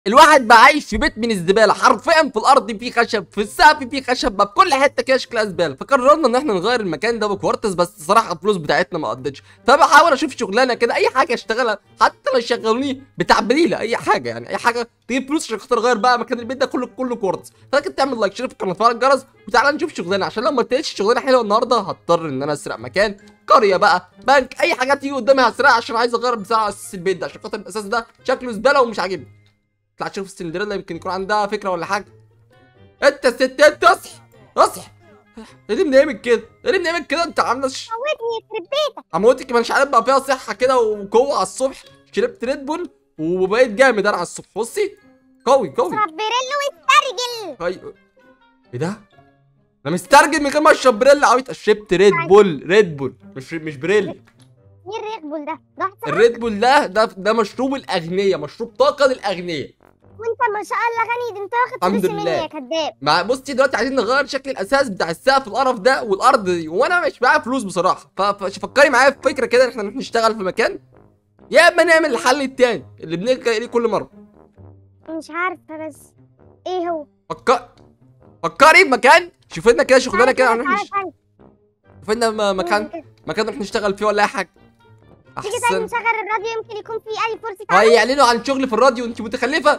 الواحد بقى عايش في بيت من الزباله حرفيا في الارض فيه خشب في السقف فيه خشب بقى في كل حته كده شكلها زباله فقررنا ان احنا نغير المكان ده بكوارتز بس الصراحه الفلوس بتاعتنا ما قضتش فبحاول اشوف شغلانه كده اي حاجه اشتغلها حتى لو يشغلوني بتاع بديله اي حاجه يعني اي حاجه تجيب فلوس عشان خاطر اغير بقى مكان البيت ده كله كله كوارتز فلكن تعمل لايك شير في القناه وتفعل الجرس وتعالى نشوف شغلانه عشان لو ما لقيتش شغلانه حلوه النهارده هضطر ان انا اسرق مكان قريه بقى بنك اي حاجه تيجي قدامي هسرقها عشان عايز اغير بصراحه اساس البيت ده عشان خاطر الاساس ده شكله زباله ومش عاجبني طلع تشوف السندريلا يمكن يكون عندها فكره ولا حاجه انت الستات اصحي اصحي ايه اللي منامك كده؟ ايه اللي منامك كده انت عامله ش... موتني يخرب بيتك عموتك مش عارف بقى فيها صحه كده وقوه على الصبح شربت ريد بول وبقيت جامد انا على الصبح بصي قوي قوي اشرب بريل واسترجل ايوه ايه ده؟ انا مسترجل من غير ما اشرب بريل عبيط شربت ريد بول ريد بول مش مش بريل مين الريد بول ده؟ ده واحد صاحبي الريد بول ده ده ده مشروب الاغنياء مشروب طاقه للاغنياء وانت ما شاء الله غني ده انت واخد الحمد فلوس مني لله. يا كداب مع بصي دلوقتي عايزين نغير شكل الاساس بتاع السقف القرف ده والارض دي وانا مش معايا فلوس بصراحه ف- ففكري معايا في فكره كده ان احنا نروح نشتغل في مكان يا اما نعمل الحل التاني اللي بنلجأ اليه كل مره مش عارفه بس ايه هو؟ فكر فكري بمكان شوف لنا كده شغلانه كده تعالى هنروح تعالى نش... تعالى. شوف لنا م- مكان كده. مكان نروح نشتغل فيه ولا اي حاجه تيجي طيب احسن نشغل الراديو يمكن يكون في اي فرصه عمل هيعلنوا عن شغل في الراديو انت متخلفه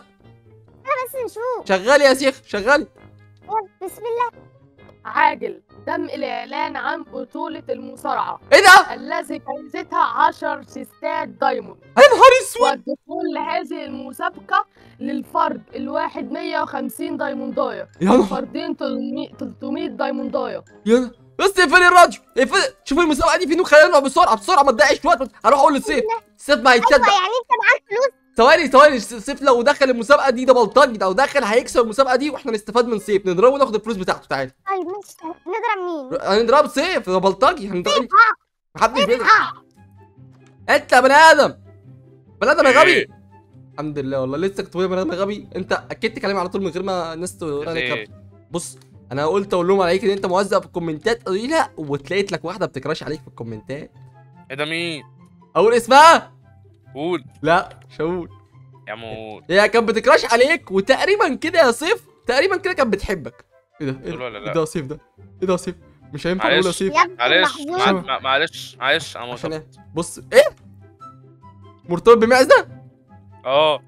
بس نشوف شغالي يا شيخ شغالي يلا، بسم الله عاجل تم الإعلان عن بطولة المصارعة ايه ده الذي جائزتها 10 سيستات دايموند يا نهار اسود والدخول لهذه المسابقة للفرد الواحد 150 دايمونداية يا نهار والفردين 300 300 دايمونداية يا نهار بس اقفلي الراديو اقفلي شوف المسابقه دي فين وخلينا نروح بسرعه بسرعه ما تضيعش وقت هروح اقول لسيف سيف ما ايوه هيتصدق يعني انت معاك فلوس ثواني ثواني سيف لو دخل المسابقه دي ده بلطجي لو دخل هيكسب المسابقه دي واحنا نستفاد من سيف نضربه وناخد الفلوس بتاعته تعالى طيب ماشي نضرب مين؟ هنضرب سيف ده بلطجي هنضرب اه محدش بيضرب اه انت يا بني ادم بني ادم يا غبي إيه؟ الحمد لله والله لسه كنت بقول يا بني ادم يا غبي انت اكدت كلامي على طول من غير ما الناس تقول عليك إيه؟ غبي. بص انا قلت اقول لهم عليك ان انت موزع في الكومنتات قالوا لي لا وتلاقيت لك واحده بتكراش عليك في الكومنتات ايه ده مين؟ اقول اسمها قول لا مش هقول يا عم قول هي كانت بتكراش عليك وتقريبا كده يا سيف تقريبا كده كانت بتحبك ايه ده ايه قول ده ولا ايه لا؟ ده يا سيف ده ايه ده يا سيف مش هينفع نقول يا معلش. سيف يا ابني معلش محظوظ مع- مع- معلش معلش انا عشان مرتبط ايه بص ايه مرتبط بمعزه اه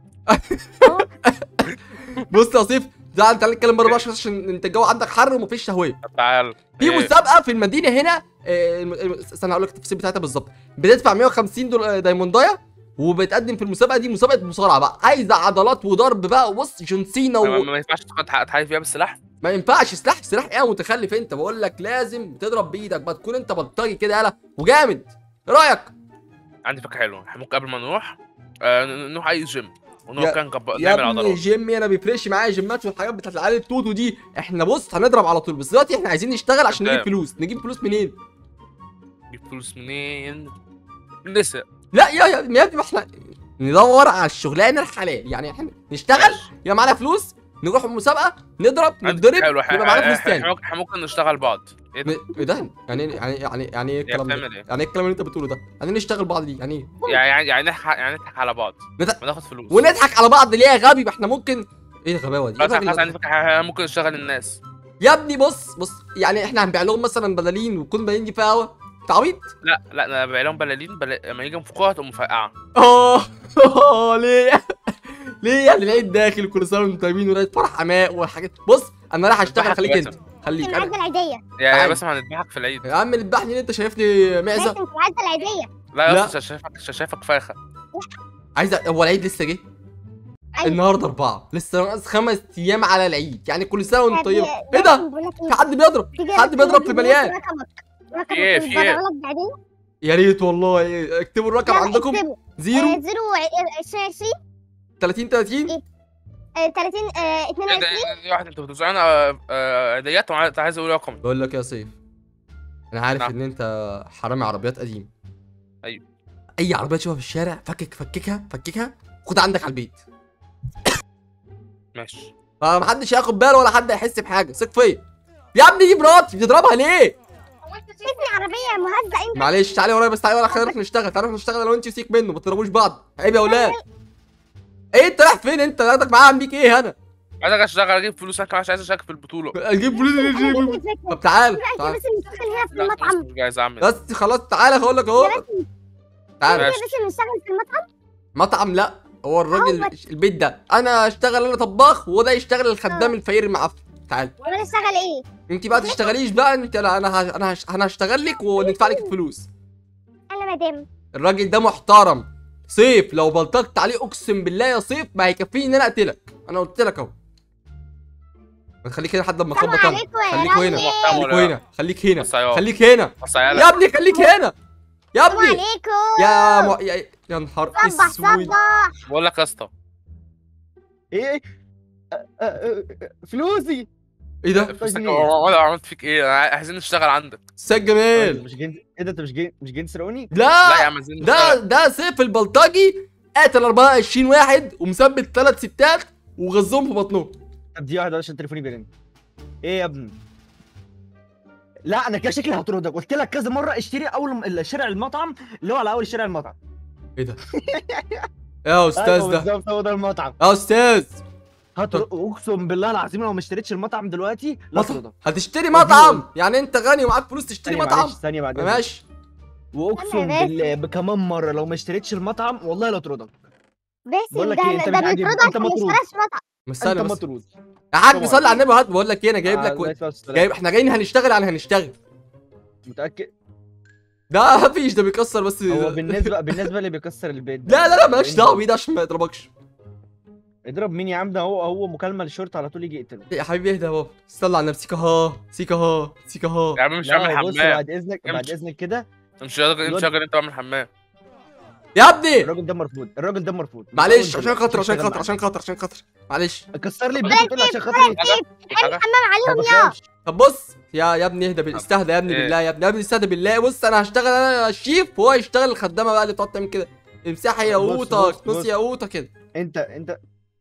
بص يا سيف تعال تعال نتكلم بره بقى عشان انت الجو عندك حر ومفيش تهويه طب تعال في إيه؟ مسابقه في المدينه هنا آه، الم- الم- استنى هقول لك التفاصيل بتاعتها بالظبط بتدفع 150 دول دايموندايه وبتقدم في المسابقه دي مسابقه مصارعه بقى عايزه عضلات وضرب بقى بص جون سينا ما- و... ما ينفعش تاخد حق- تحارب فيها بالسلاح ما ينفعش سلاح سلاح ايه يا متخلف انت بقول لك لازم تضرب بايدك بقى تكون انت بلطجي كده يالا وجامد ايه رايك عندي فكره حلوه احنا ممكن قبل ما نروح آه، ن- نروح اي جيم يا- ونروح كان نجب- يا نعمل ابني عضلات جيمي انا بيفرقش معايا جيمات والحاجات بتاعت العيال التوتو دي احنا بص هنضرب على طول بس دلوقتي احنا عايزين نشتغل عشان نجيب قدام. فلوس نجيب فلوس منين نجيب فلوس منين؟ لسه لا يا يا يا ابني ما احنا ندور على الشغلانه الحلال يعني احنا نشتغل ماشي. يبقى معانا فلوس نروح المسابقه نضرب عندي نتضرب فكرة حلوة. يبقى معانا فلوس إحنا تاني ممكن- إحنا ممكن نشتغل بعض ايه ده؟ ن- ايه ده يعني يعني يعني يعني ايه الكلام ده بتعمل ايه؟ يعني ايه الكلام اللي انت بتقوله ده يعني إيه نشتغل بعض دي يعني ايه يعني يعني نضحك يعني نضحك على بعض نضحك- وناخد فلوس ونضحك على بعض ليه يا غبي ما احنا ممكن ايه الغباوه دي إيه خلاص الغبي خلاص ده؟ عندي فكره إحنا ممكن نشتغل الناس يا ابني بص بص يعني احنا هنبيع لهم مثلا بلالين ويكون بلالين دي فيها هوا تعويض لا لا انا ببيع لهم بلالين بل... لما يجي ينفخوها تقوم مفرقعه اه آه، ليه ليه يعني العيد داخل كل سنه وانتم طيبين ولاد فرح عماء والحاجات بص انا رايح اشتغل اذبحك خليك باسم. انت خليك معدة انا العيدية يا تعال. يا بس هنذبحك في العيد يا عم اذبحني ليه انت شايفني معزه باسم معدة العيدية لا لا. يا اسطى شايفك شايفك فرخه عايز أ- هو العيد لسه جه أيوة. النهارده اربعه لسه ناقص خمس ايام على العيد يعني كل سنه وانت طب طيب يا- ايه ده باسم بقول لك في إيه؟ حد بيضرب تيجي حد تيجي بيضرب في تجيب مليان رقمك رقمك إيه، في إيه؟ ويتبرع لك بعدين يا ريت والله اكتبوا الرقم يلا عندكم اكتبوا. زيرو آه، زيرو ع- عشرين عشرين 30 30 إيه؟ آه، 30 آه، 22 ايه ده إيه ده واحد انتوا بتوزعونا آه، آه، عيديات وعايز عايز اقول رقم بقول لك يا سيف انا عارف نعم. ان انت حرامي عربيات قديم أيوة. اي عربيه تشوفها في الشارع فكك فككها فككها خدها عندك على البيت ماشي فمحدش هياخد باله ولا حد هيحس بحاجه ثق فيا يا ابني دي مراتي بتضربها ليه اسمي عربية مهزأ انت معلش تعالي ورايا بس تعالي ورايا خلينا نروح نشتغل تعالي نروح نشتغل لو انت سيك منه ما تضربوش بعض عيب يا اولاد ايه انت رايح فين انت هاخدك معايا اعمل بيك ايه انا عايزك اشتغل اجيب فلوس انا كمان عشان عايز اشارك في البطوله اجيب فلوس عندي فكرة. طب تعال لا تعال انت بس نشتغل هنا في لا خلاص المطعم مش جاهز اعمل بس خلاص تعالى هقول لك يا اهو بس تعال انت ماشي. بس نشتغل في المطعم مطعم لا هو الراجل هو- البيت ده انا اشتغل انا طباخ وده يشتغل الخدام الفقير المعفن تعال وانا اشتغل ايه انت بقى تشتغليش بقى انت لا انا ه- انا هش- انا هشتغل لك وندفع لك الفلوس انا مدام الراجل ده محترم سيف لو بلطجت عليه اقسم بالله يا سيف ما هيكفيني ان انا اقتلك انا قلت لك اهو ما تخليك هنا لحد ما السلام اخبط انا عليكم يا خليكوا هنا راجل. محترم خليكوا ولا هنا خليك هنا بس يا خليك هنا بس يا يا ابني خليك هنا يا السلام ابني عليكم يا م... يا, يا نهار صبح اسود صبح بقول لك يا اسطى ايه أ- أ- أ- فلوسي ايه ده فلوسك جنيه. ولا عملت فيك ايه انا عايزين نشتغل عندك سيد جمال مش جايين ايه ده انت مش جايين مش جايين تسرقوني لا يا لا عم عايزين ده نشتغل. ده سيف البلطجي قتل 24 واحد ومثبت ثلاث ستات وغزهم في بطنهم طب دي واحده عشان تليفوني بيرن ايه يا ابني لا انا كده شكلي هطردك قلت لك كذا مره اشتري اول شارع المطعم اللي هو على اول شارع المطعم ايه ده يا استاذ أيوة ده بالظبط هو ده المطعم يا استاذ هطر... اقسم بالله العظيم لو ما اشتريتش المطعم دلوقتي لا مطعم اطردك هتشتري مطعم يعني انت غني ومعاك فلوس تشتري ثانية مطعم معلش ثانية بعد إذنك. ماشي واقسم أنا بس. بالله بكمان مره لو ما اشتريتش المطعم والله لا اطردك باسم بقول لك ده إيه، أنت ده مش عاجب- بيطردك أنت ما مطرود. يشتراش مطعم بس انت استنى بس مطرود يا حاج طبعاً. صلي على النبي وهات بقول لك ايه انا جايب آه، لك الله و... يسلمك السلام. جايب احنا جايين هنشتغل يعني هنشتغل متاكد ده مفيش ده بيكسر بس هو بالنسبه بالنسبه اللي بيكسر البيت لا لا لا مالكش دعوه بيه ده عشان ما يضربكش اضرب مين يا عم ده هو هو مكالمه للشرطه على طول يجي يقتله يا حبيبي اهدى يا بابا استنى على نفسك سيكا ها سيكا ها سيكا ها يا عم مش لا هعمل بص حمام بعد اذنك بعد امشي. اذنك كده مش راجل مش راجل انت بعمل حمام يا ابني الراجل ده مرفوض الراجل ده مرفوض معلش من عشان أول خاطر دلوقتي عشان خاطر اشتغل عشان خاطر عشان خاطر معلش معاه. كسر لي البيت وتقول لي عشان خاطري حاجه حمام ما عليهم يا بخافش. طب بص يا يا ابني اهدى بال- استهدى يا ابني إيه؟ بالله يا ابني يا ابني استهدى بالله بص انا هشتغل انا الشيف وهو يشتغل الخدامه بقى اللي بتقعد تعمل كده امسحي يا بص، قوطه بص، نص بص. يا قوطه كده انت انت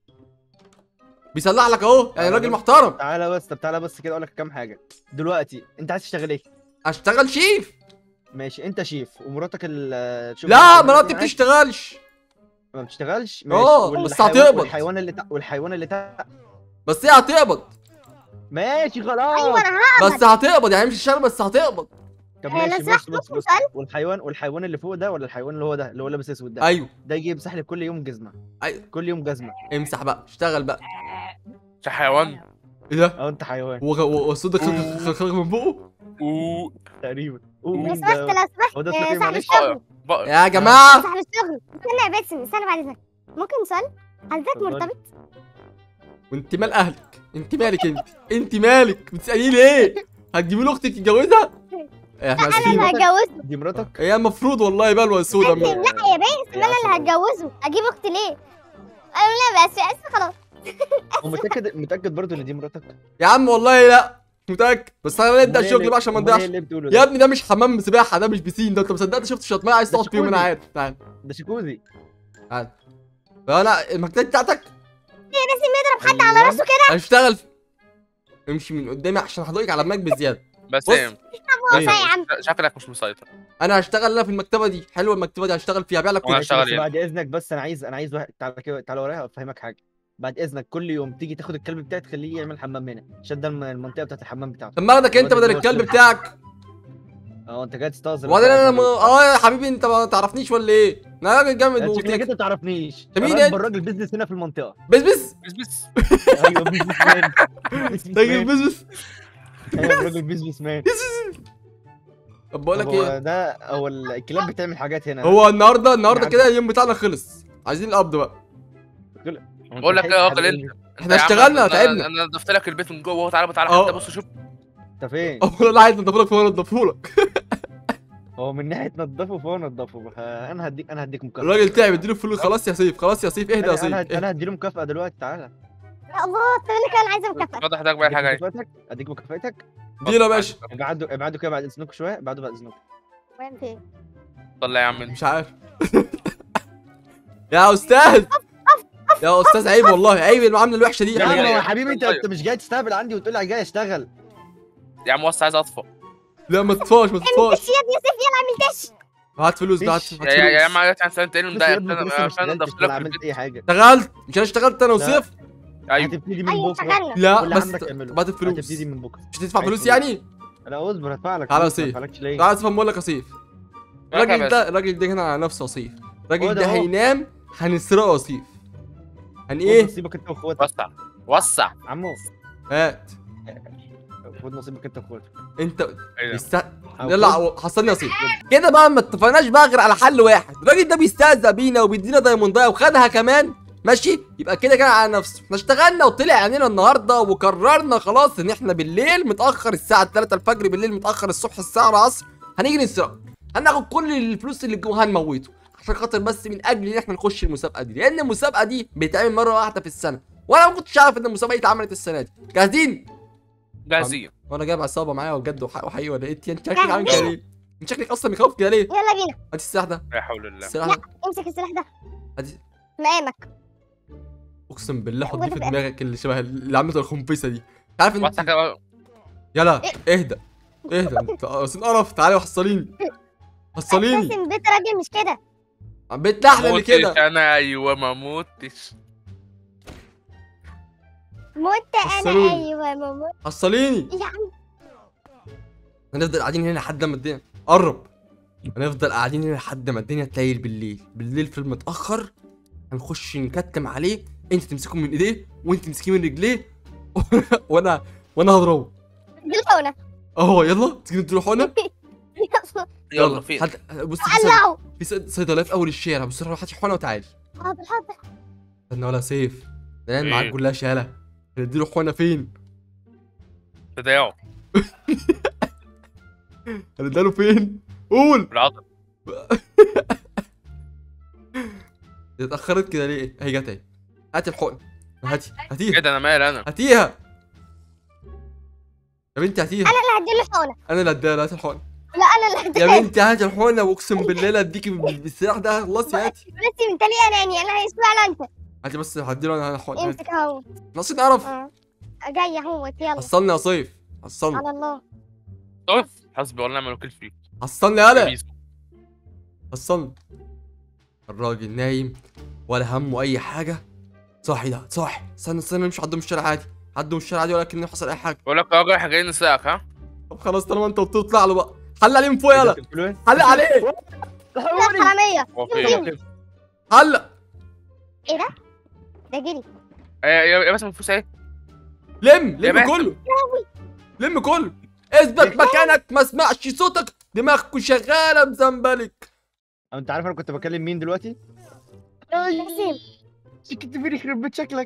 بيصلح لك اهو يعني أنا راجل بص- محترم تعالى بس طب تعالى بس كده اقول لك كام حاجه دلوقتي انت عايز تشتغل ايه اشتغل شيف ماشي انت شيف ومراتك ال شوف لا مراتك مراتي معاك، بتشتغلش ما بتشتغلش اه، ماشي بس والحيوان- هتقبض. والحيوان اللي تع... والحيوان اللي تع... بس هي هتقبض ماشي خلاص ايوه انا هقبض بس هتقبض يعني مش الشغل بس هتقبض طب آه، ماشي لو سمحت بص بص ممكن بص سؤال؟ والحيوان والحيوان اللي فوق ده ولا الحيوان اللي هو ده اللي هو لابس اسود ده ايوه ده يجي يمسح لي كل يوم جزمه أيوة. كل يوم جزمه امسح بقى اشتغل بقى انت حيوان ايه ده اه انت حيوان والصوت ده خرج من بقه و تقريبا لو أوه، سمحت ده- لو سمحت هو ده آه، اسمه ايه صاحب معلش الشغل بقى يا جماعه صاحب الشغل استنى يا باسم استنى بعد اذنك ممكن سؤال حضرتك اتفضلي. مرتبط وانت مال اهلك انت مالك انت انت مالك بتساليه ليه هتجيبي له اختك تتجوزها احنا انا اسفين اللي هتجوزه دي مراتك هي المفروض والله بلوى سودا باسم لا يا باسم انا اللي هتجوزه اجيب اختي ليه انا لا بس اسف خلاص ومتاكد متاكد برضه ان دي مراتك يا عم والله لا متاكد بس انا نبدا أمال إيه الشغل اللي- بقى عشان ما أمال إيه نضيعش اللي بتقوله ده يا ابني ده مش حمام سباحه ده مش بسين ده انت ما صدقت شفت شويه ميه عايز ده تقعد فيهم انا شكوزي. عارف تعال ده شيكوزي تعال انا المكتبه بتاعتك يا باسم يضرب حد على راسه كده هشتغل في... امشي من قدامي عشان هضايقك على دماغك بزياده بس بص. ايه هو إيه؟ يا عم شكلك مش مسيطر انا هشتغل انا في المكتبه دي حلوه المكتبه دي هشتغل فيها هبيع لك وأنا كل هشتغل بس إيه؟ بعد اذنك بس انا عايز انا عايز واحد تعالى كده تعالى ورايا افهمك حاجه بعد اذنك كل يوم تيجي تاخد الكلب بتاعي تخليه يعمل حمام هنا عشان ده الم- المنطقه بتاعت الحمام بتاعته طب ما اخدك انت الواد بدل اللي هو الكلب الكلب. بتاعك اه انت جاي تستهزر وبعدين انا م... م... اه يا حبيبي انت ما تعرفنيش ولا ايه؟ انا راجل جامد شكلك وفتك انت ما تعرفنيش أنت مين انا انت؟ اكبر راجل بيزنس هنا في المنطقه بس بس بس بس ايوه بيزنس مان بيزنس راجل مان. بس بس ايوه راجل بيزنس مان طب بقول لك طب هو ايه ده هو الكلاب بتعمل حاجات هنا هو النهارده النهارده يعني- كده اليوم بتاعنا خلص عايزين القبض بقى هو بقول لك أنت ايه يا لحقت راجل على انت احنا يا عم اشتغلنا أنا- تعبنا انا نضفت لك البيت من جوه اهو تعالى تعالى اه. حتى بص شوف انت فين والله انا عايز انضفه لك فانا انضفه لك هو من ناحيه نضفه فهو نضفه ها، انا هديك انا هديك مكافاه الراجل تعب اديله فلوس خلاص يا سيف خلاص يا سيف اهدى يا انا سيف انا اهدى. انا هديله مكافاه دلوقتي تعالى يا الله طب انا كمان عايزه مكافاه اتفضل حضرتك بقى اديك حاجه مكافاتك اديك مكافاتك اديله يا باشا ابعدوا ابعدوا كده بعد اذنكم شويه ابعدوا بعد اذنكم وين فين اتفضل يا عم انت. مش عارف يا استاذ يا استاذ عيب والله عيب المعامله الوحشه دي يا لا، عم لا، هو لا. يا حبيبي انت طيب. انت مش جاي تستهبل عندي وتقول لي جاي اشتغل يا عم وسع عايز اطفى لا ما تطفاش ما اعمل تطفاش تش يا ابني يا سيف يلا اعمل تش هات فلوس بقى، هات مفيش. هات يا يا يا فلوس عم عن سنه تاني بص يا ده ابني انت لسه انا ما فانا اشتغلتش ضفت ولا لك في عملت البيت اي حاجه اشتغلت مش انا اشتغلت انا لا. وسيف ايوه هتبتدي من ايوه بكره اشتغلنا لا واللي بس عندك اعمله. بعد الفلوس هتبتدي من بكره مش هتدفع عايز فلوس فلوس. يعني لا اصبر هدفع لك تعالى يا فلوس، ما سيف. هدفعلكش ليه تعالى اسف اقول لك يا سيف الراجل ده الراجل ده هنا على نفسه يا سيف هو الراجل ده ده هو. هينام هنسرقه يا سيف هن خد ايه نصيبك انت واخواتك وسع وسع عمو هات خد نصيبك انت واخواتك انت ايه ده؟ يست... أو يلا خد- عو- حصلني يا سيف كده بقى ما اتفقناش بقى غير على حل واحد الراجل ده بيستهزأ بينا وبيدينا دايموندايه وخدها كمان ماشي يبقى كده كان على نفسه احنا اشتغلنا وطلع عينينا النهارده وقررنا خلاص ان احنا بالليل متاخر الساعه 3 الفجر بالليل متاخر الصبح الساعه العصر هنيجي نسرقه هناخد كل الفلوس اللي جوه هنموته عشان خاطر بس من اجل ان احنا نخش المسابقه دي لان المسابقه دي بتتعمل مره واحده في السنه وانا ما كنتش عارف ان المسابقه دي اتعملت السنه دي جاهزين جاهزين وانا جايب عصابه معايا بجد وح- وحقيقي ولا ايه انت شكلك عامل كده ليه انت شكلك اصلا مخوف كده ليه يلا بينا هات السلاح ده لا حول الله السلاح ده امسك السلاح ده هات مقامك اقسم بالله حط دي في وأنا بقى- دماغك اللي شبه اللي عملته الخنفسه دي انت عارف وسع انت كده يلا اهدى اهدى انت اصلا قرف تعالى وحصليني حصليني اساسا بيت راجل مش كده بيت لحمه اللي موتش كده انا ايوه ما موتش مت انا حصلوني. ايوه ماما حصليني يا عم هنفضل قاعدين هنا لحد ما الدنيا قرب هنفضل قاعدين هنا لحد ما الدنيا تليل بالليل بالليل في المتاخر هنخش نكتم عليه انت تمسكه من ايديه وانت تمسكيه من رجليه وانا وانا هضربه دي الحونه اهو يلا تيجي تروحوا هنا يلا فين حد بص في صيد- الله في صيد- صيدليه في اول الشارع بص روح هات حقنه وتعالي حاضر حاضر استنى ولا سيف ده إيه؟ معاك كلها شاله هنديله حقنه فين تداعوا هنديله فين قول العضل دي اتاخرت كده ليه اهي جت اهي هات الحقنه هاتي ايه هاتيها ده انا مالي انا هاتيها يا بنتي هاتيها انا اللي هديله الحونه انا اللي اديها هات الحقنه لا انا اللي يا هديله بنتي هاتي الحقنه واقسم بالله لا اديكي بالسلاح ده خلصي هاتي بس من تاني اناني انا هيسمع انت هاتي بس هديله انا الحقنه هاتي. امسك اهو ناقصين نعرف اه جاي اهوت يلا حصلني يا صيف حصلني على الله طف حسبي والله ما الوكيل فيك حصلني يالا بيس. حصلني الراجل نايم ولا همه اي حاجه صاحي ده صاحي استنى استنى نمشي عدوا من الشارع عادي عدوا من الشارع عادي ولكن حصل اي حاجه بقول لك يا راجل احنا جايين نسرقك ها طب خلاص طالما انت قلت له اطلع له بقى حل عليه من فوق يلا حل عليه لا حراميه هو يلا. فين حل ايه ده ده جري يا يا يا بس الفلوس اهي لم يا لم باشا. كله لم كله اثبت مكانك ما اسمعش صوتك دماغك شغاله مزنبلك انت عارف انا كنت بكلم مين دلوقتي؟ باسم سكت فين يخرب بيت شكلك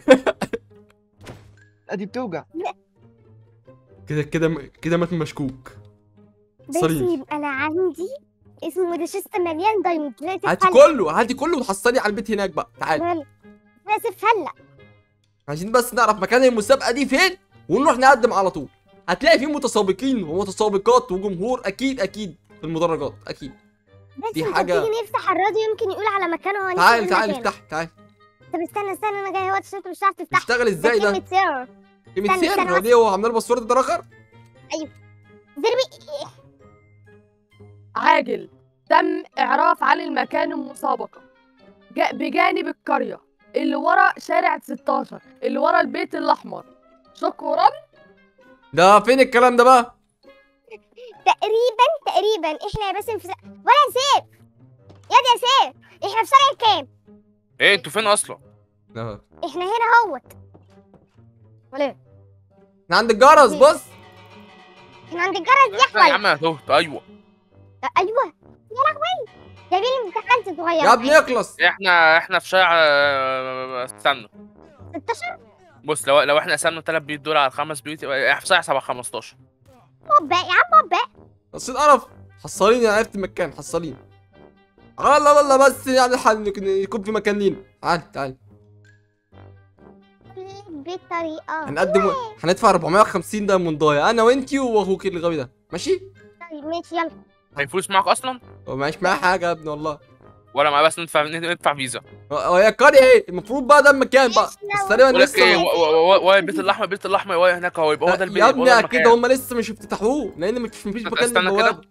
ادي بتوجع كده كده كده مات مشكوك صليب. باسم انا عندي اسمه ده شيست مليان دايموند لازم هاتي كله هاتي كله وتحصلي على البيت هناك بقى تعالي لازم فلق عايزين بس نعرف مكان المسابقه دي فين ونروح نقدم على طول هتلاقي في متسابقين ومتسابقات وجمهور اكيد اكيد في المدرجات اكيد بس دي انت حاجة- تيجي نفتح الراديو يمكن يقول على مكانه هو تعال نفتح تعال المكان. افتح تعال طب استنى استنى انا جاي اهوت عشان انت مش هتعرف تفتح اشتغل ازاي ده كلمة سر كلمه استنى، سر استنى هو دي هو عامل باسورد ده رخر زربي عاجل تم إعراف عن المكان المسابقة جا- بجانب القرية اللي ورا شارع 16 اللي ورا البيت الأحمر شكرا ده فين الكلام ده بقى تقريبا تقريبا احنا يا باسم في س... ولا سيف يا دي يا سيف احنا في شارع كام ايه انتوا فين اصلا ده احنا هنا اهوت ولا إيه؟ احنا عند الجرس بص احنا عند الجرس يا يحول عم انا تهت ايوه ايوه يا لهوي جايبين امتحان صغير يا ابني اخلص احنا احنا في شارع آه، استنى 16 بص لو لو احنا قسمنا ثلاث بيوت دول على خمس بيوت يبقى احنا في شارع 7 15 هوب بقى يا عم هوب بقى نصين قرف حصليني انا عرفت المكان حصليني الله الله بس يعني حل يكون في مكان لينا تعال تعال بالطريقه هنقدم هندفع 450 ده من ضايع انا وانتي واخوك الغبي ده ماشي طيب ماشي يلا في فلوس معاك اصلا هو معيش معايا حاجه يا ابني والله ولا معايا بس ندفع ندفع فيزا هو هي القريه ايه المفروض بقى ده المكان بقى بس تقريبا بقول لك ايه لسه و- و- و- و- البيت الاحمر البيت الاحمر واقع هناك اهو يبقى هو ده البيت يا هو ابني ده اكيد المكان. هم لسه مش افتتحوه لان مش مفيش مكان استنى للبوابه كده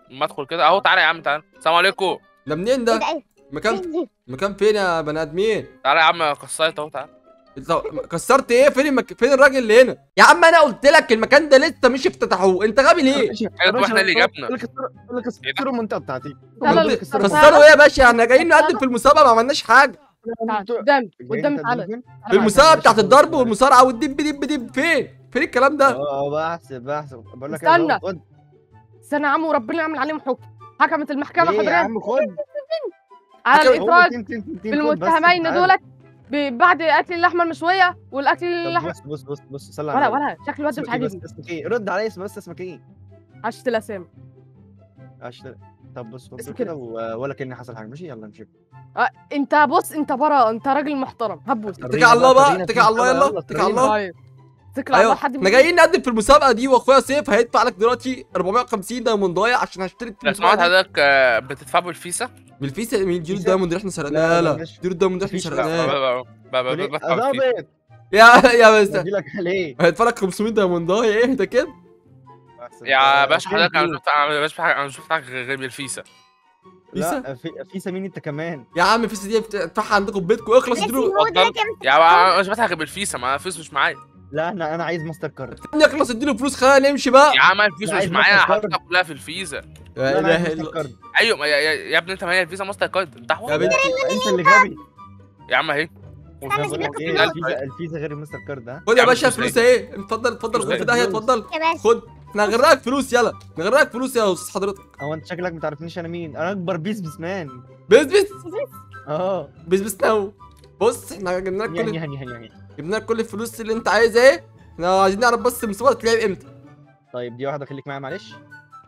ما ادخل كده اهو تعالى يا عم تعالى السلام عليكم ده منين ايه ده ده ايه مكان مكان فين يا بني ادمين تعالى يا عم قصيت اهو تعالى انت كسرت ايه فين المك... فين الراجل اللي هنا يا عم انا قلت لك المكان ده لسه مش افتتحوه انت غبي ليه ايوه احنا اللي جابنا. اللي كسروا المنطقه بتاعتي تعالى اللي لك. كسروا كسروا ايه يا باشا احنا جايين نقدم في المسابقه ما عملناش حاجه تعال قدامي قدامي تعالى تعالى في المسابقه بتاعت الضرب والمصارعه والدب دب دب فين فين الكلام ده اه بحسب بحسب بقول لك استنى. يا خد استنى يا عم وربنا يعمل عليهم حكم حكمت المحكمه ايه يا حضرتك عم خد على حكمت- هو الافراج تين- تين- تين- تين، خد بس، بالمتهمين تعالى. دولت ب- بعد اكل اللحمه المشويه والاكل طب اللحمه بص بص بص بص صلي ولا على النبي. ولا شكل الواد مش اسمك إيه بس عاجبني اسمك ايه رد عليا اسم بس اسمك ايه عشت الاسامي عشان طب بص خد اسم كده كده. و- ولا كأن حصل حاجه ماشي يلا نمشي انت بص انت برا انت راجل محترم هبوس اتكل على الله بقى اتكل على الله يلا اتكل على الله طيب اتكل على ايوه الله حد احنا جايين نقدم في المسابقه دي واخويا سيف هيدفع لك دلوقتي 450 دايموند ضايع عشان هشترك في لو سمحت المسابقه دي. حضرتك آه، بتدفع بالفيسا بالفيسا مين ديرو فيسا؟ الدايموند اللي احنا لا، سرقناها لا، لا ماشي. ديرو الدايموند اللي احنا مفيش، لا، سرقناها ب- ب- ب- بدفع بالفيسا ضابط يا يا بس بدي لك عليه هيدفع لك 500 دايموند ضايع ايه ده كده يا باشا حضرتك انا شفت انا مش بفتح انا مش بفتح غير بالفيسا فيسا؟ لا في في سمين انت كمان يا عم فيسا دي بتدفعها عندكم في بيتكم اخلص بس اديله هو ده اتفضل. كام يا بقى انا مش بفتح غير بالفيسا ما الفلوس مش معايا لا انا انا عايز ماستر كارد اخلص اديله فلوس خلينا نمشي بقى يا عم الفلوس لا، مش عايز معايا ماستر حضرتك كارد. كلها في الفيزا لا لا، انا اله عايز الا ماستر الله كارد ايوه ما- يا, يا, يا ابني انت ما هي الفيزا ماستر كارد افتحه يا بنتي انت اللي غبي يا عم اهي استنى بقول لك سيبك ايه فلوس. الفيزا الفيزا غير الماستر كارد ها خد يا يا عم باشا فلوس فلوس ايه اتفضل اتفضل فلوس خد في إيه؟ داهيه فلوس. اتفضل يا باشا خد احنا هنغرقك فلوس يلا نغرقك فلوس يا استاذ حضرتك هو انت شكلك ما تعرفنيش انا مين انا اكبر بيزنس مان بس بس اه بس بس ناو بص احنا جبنا لك يعني كل يعني يعني يعني جبنا لك كل الفلوس اللي انت عايزها ايه احنا عايزين نعرف بس المسابقه تتلعب امتى طيب دي واحده خليك معايا معلش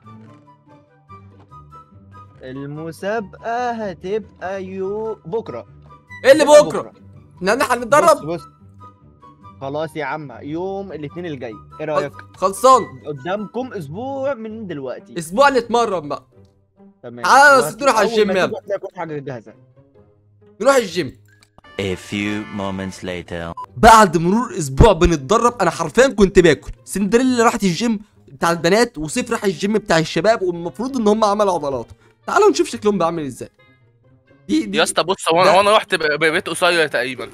المسابقه هتبقى يو بكره ايه اللي هتبقى بكره احنا احنا بص هنتدرب بص خلاص يا عم يوم الاثنين الجاي ايه رايك خلصان قدامكم اسبوع من دلوقتي اسبوع نتمرن بقى تمام تعالى بس وهت- نروح على أول ما الجيم يلا. تبدأ تلاقي كل حاجه جاهزه نروح الجيم A few moments later. بعد مرور اسبوع بنتدرب انا حرفيا كنت باكل سندريلا راحت الجيم بتاع البنات وسيف راح الجيم بتاع الشباب والمفروض ان هم عملوا عضلات تعالوا نشوف شكلهم بعمل ازاي دي دي يا اسطى بص هو انا هو انا رحت ب- ببيت قصير تقريبا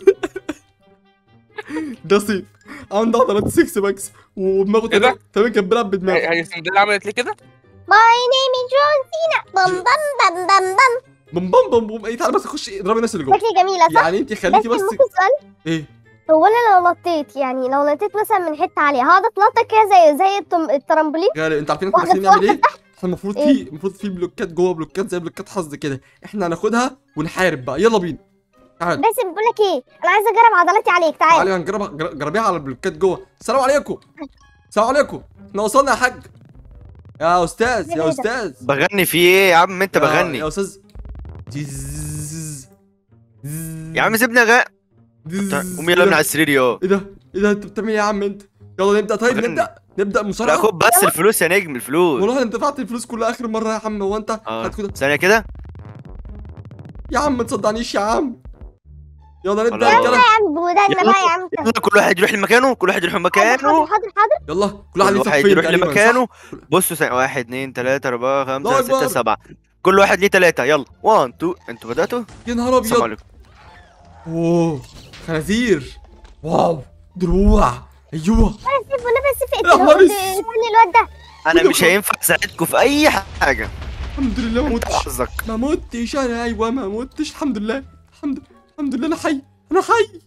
ده سيف عنده عضلات 6 باكس ودماغه إيه ده؟ تمام تمام كان بيلعب بدماغه هي هي سندريلا عملت ليه كده؟ ماي نيم از جون سينا بم بم بم بم بم بم بم بم بم ايه تعالى بس خش اضربي الناس اللي جوه شكلي جميلة صح؟ يعني انت بس خليكي بس ممكن سؤال ايه هو انا لو نطيت يعني لو نطيت مثلا من حتة عالية هقعد اتنطط كده زي زي التم- الترامبولين غالي انت عارفين احنا واحدة داخلين نعمل فوق، ايه احنا المفروض إيه؟ في المفروض في بلوكات جوه بلوكات زي بلوكات حظ كده احنا هناخدها ونحارب بقى يلا بينا تعال بس بقول لك ايه انا عايزة اجرب عضلاتي عليك تعال تعالي هنجربها جر- جربيها على البلوكات جوه السلام عليكم السلام عليكم احنا وصلنا يا حاج يا استاذ إيه يا ده؟ استاذ بغني في ايه يا عم انت يا- بغني يا استاذ جيزز. جيزز. يا عم سيبني غا جيزز. قوم يلا ايه من ده؟ على السرير يا ايه ده ايه ده انت بتعمل ايه يا عم انت يلا نبدا طيب بغني. نبدا نبدا لا مصارعه خد بس الفلوس يا نجم الفلوس والله انا دفعت الفلوس كلها اخر مره يا عم هو انت اه هتاخد ثانية كده يا عم ما تصدعنيش يا عم يلا نبدا يا خلاص. رجاله يا عم بودان يلا. بقى يا عم يلا كل واحد يروح لمكانه كل واحد يروح حاضر لمكانه حاضر حاضر حاضر يلا كل واحد كل ليه واحد صفين يروح تقريبا لمكانه صح؟ بصوا ثانية واحد اتنين تلاتة أربعة الله خمسة أكبر. ستة سبعة كل واحد ليه تلاتة يلا 1 2 انتوا بدأتوا؟ يا نهار السلام ابيض عليكم اوه خنازير واو دروع ايوه سيف والنبي سيف يا نهار اقتله اسود. قتل الواد ده أنا مش هينفع أساعدكم في أي حاجة الحمد لله ما انت متش حظك ما متش انا ايوه ما متش الحمد لله الحمد الحمد لله انا حي انا حي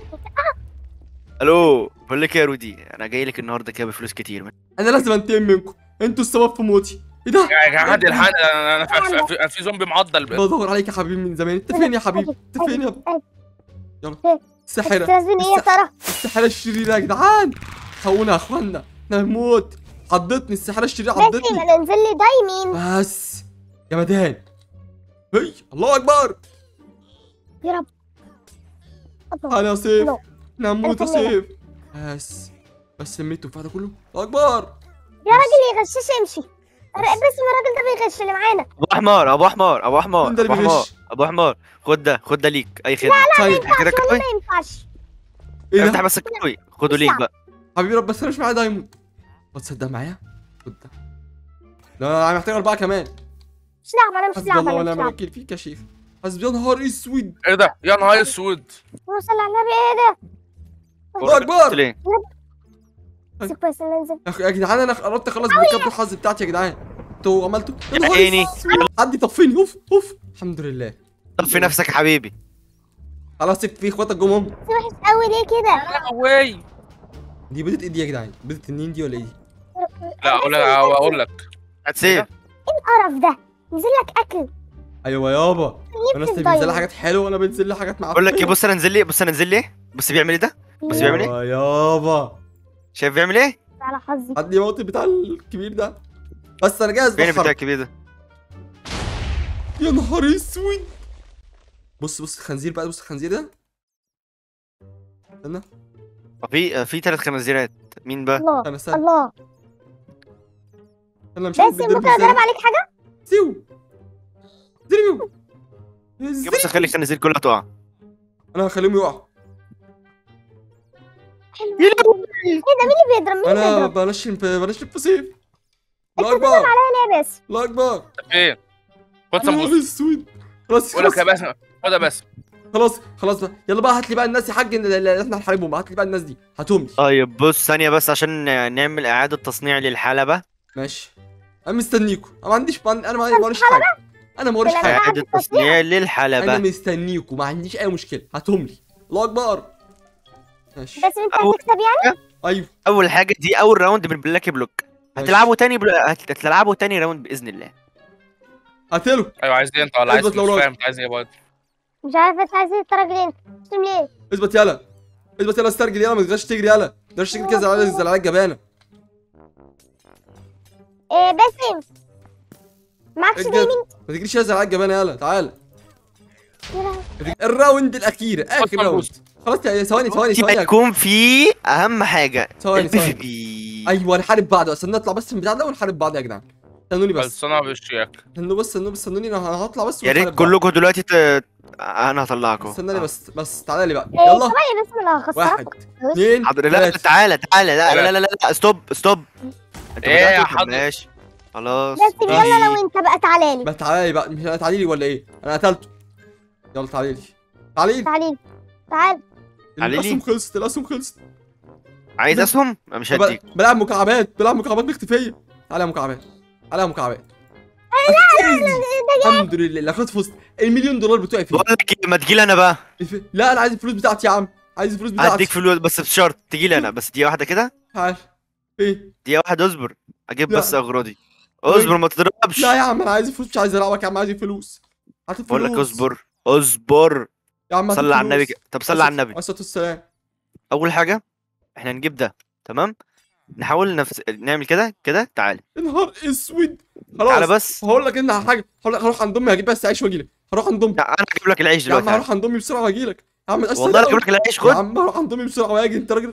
ألو بقول لك إيه يا رودي أنا جاي لك النهاردة كده بفلوس كتير انا لازم انتقم منكم انتوا السبب في موتي ايه ده يا جماعه حد يلحقني انا أنا في- في- في زومبي معضل بدور عليك يا حبيبي من زمان انت فين يا حبيبي انت فين يا ابني يلا الساحره استاذن ايه يا ترى الساحره الشريره يا جدعان خونا يا اخوانا احنا هنموت عضتني الساحره الشريره ماشي عضتني يبقى ننزل لي دايمين بس جمدان هي الله اكبر يا رب الله. انا يا سيف لا. احنا هنموت يا أنا كمان. سيف بس بس سميت التفاح ده كله الله اكبر يا راجل يغشش امشي بس الراجل ده بيغش اللي معانا أبو حمار أبو حمار أبو حمار مين ده اللي أبو حمار بيغش؟ أبو حمار خد ده خد ده ليك أي خدمة طيب افتح كده والله كوي ما ينفعش ايه افتح ده بس الكوي خده مش ليك صعب. بقى حبيبي رب بس انا مش معايا دايموند ما تصدق معايا خد ده لا انا محتاج اربعه كمان مش لعبه انا مش حسبي لعبه الله انا ونعم مش لعبه الوكيل فيك يا شيخ حسبي يا نهار اسود ايه ده يا نهار اسود وصل على النبي ايه ده الله اكبر ليه؟ بس كويس إن ننزل يا أخ- يا جدعان انا قربت اخلص بالكابتن الحظ بتاعتي يا جدعان انتوا عملتوا يا نهار عيني. اسود. حد يطفيني اوف اوف الحمد لله طب في نفسك يا حبيبي خلاص سبت في اخواتك جم هم وحش قوي ليه كده واي دي بيضة ايه دي يا جدعان بيضة النين دي ولا ايه دي لا اقول لك اقول لك هتسيب القرف ده نزل لك اكل ايوه يابا انا نفسي بنزل لي تضيع. حاجات حلوه وانا بنزل لي حاجات معفنه بقول لك ايه بص انا انزل لي بص انا انزل لي بص بيعمل ايه ده بص بيعمل ايه يابا يابا شايف بيعمل ايه على حظي حد يموت بتاع الكبير ده بس انا جاهز فين بحر. بتاع الكبير ده يا نهار اسود بص بص الخنزير بقى بص الخنزير ده استنى في في ثلاث خنازيرات مين بقى الله استنى استنى الله انا مش عارف بس بيتضرب ممكن اضرب ازاي عليك حاجه سيو ضربوا بص خلي الخنازير كلها تقع انا هخليهم يقعوا حلو ايه ده مين اللي بيضرب مين اللي انا بيضرب بنشن بنشن في سيف انت الله بتضرب اكبر عليا ليه بس الله اكبر طب فين خد يا نهار سمبوسه اسود خلاص بقول لك يا خلاص باسم خد يا باسم خلاص خلاص بقى يلا بقى هات لي بقى الناس يا حاج اللي اللي احنا هنحاربهم هات لي بقى الناس دي هاتهم لي طيب بص ثانية بس عشان نعمل إعادة تصنيع للحلبة ماشي انا مستنيكم انا ما عنديش انا ما ما وريش حاجه انا ما وريش ولا حاجه إعادة تصنيع انا للحلبة مستنيكم ما عنديش اي مشكله هاتهم لي الله اكبر ماشي بس انت أول- هتكسب يعني ايوه أول حاجة دي أول راوند من بلاك بلوك ماشي. هتلعبوا تاني بل... هت- هتلعبوا تاني راوند بإذن الله هاتله ايوه عايز ايه انت ولا عايز اثبت لو مش راجل. فاهم انت عايز ايه برضه مش عارفه انت عايز ايه التراجلين اسم ليه اثبت يلا اثبت يلا استرجل يلا ما تقدرش تجري يلا ما تقدرش تجري كده زي العيال- زي العيال الجبانه إيه باسم معكش اجد دايمين ما تجريش يلا زي العيال الجبانه يلا تعالى يا لهوي. الراوند الاخير اخر خد راوند مربوط. خلاص يا ثواني ثواني ثواني يا- يكون في أهم حاجة ثواني البي في ثواني بي ايوه نحارب بعض استنى نطلع بس من البتاع ده ونحارب بعض يا جدعان استنوني بس خلصانه بالشياك استنوا بس استنوا بس استنوني انا هطلع بس يا ريت ونحارب بعض. كلكم دلوقتي ت... أنا هطلعكم استناني بس بس تعالى لي بقى إيه يلا ثواني بس انا هخسرك واحد اثنين حاضر لا لا ثلاثة. تعالى تعالى لا لا لا لا, لا. ستوب ستوب انت إيه يا بدأتوا؟ حاضر. ماشي خلاص باسم يلا لو انت بقى تعالى لي ما تعالى لي بقى مش تعالى لي ولا ايه انا قتلته يلا تعالى لي تعالى لي تعالى لي تعال تعالي لي. الاسهم خلصت الاسهم خلصت عايز اسهم مش بل- هديك بلعب مكعبات بلعب مكعبات باختفائيه تعالى يا مكعبات تعالى يا مكعبات الحمد لله لقد فزت المليون دولار بتوعي فين بقول لك ايه ما تجيلي انا بقى الف- لا انا عايز الفلوس بتاعتي يا عم عايز الفلوس بتاعتي هديك فلوس بس بشرط تجيلي انا بس دقيقة واحدة كده تعال فين دقيقة واحدة اصبر اجيب لا. بس اغراضي اصبر ما تضربش لا يا عم انا عايز الفلوس مش عايز العبك يا عم عايز الفلوس هات الفلوس بقول لك اصبر اصبر يا عم هات صلي على النبي الفلوس. كده. طب صلي على النبي عليه الصلاه والسلام اول حاجة احنا هنجيب ده تمام نحاول نفس... نعمل كده كده تعالى يا نهار اسود تعالى خلاص بس هقول لك ان على حاجه هقول لك هروح عند امي هجيب بس عيش واجي لك هروح عند امي لا، انا هجيب لك العيش يا عم دلوقتي هروح عند امي بسرعه واجي لك يا عم والله انا هجيب لك العيش يا خد عم هروح عند امي بسرعه واجي انت راجل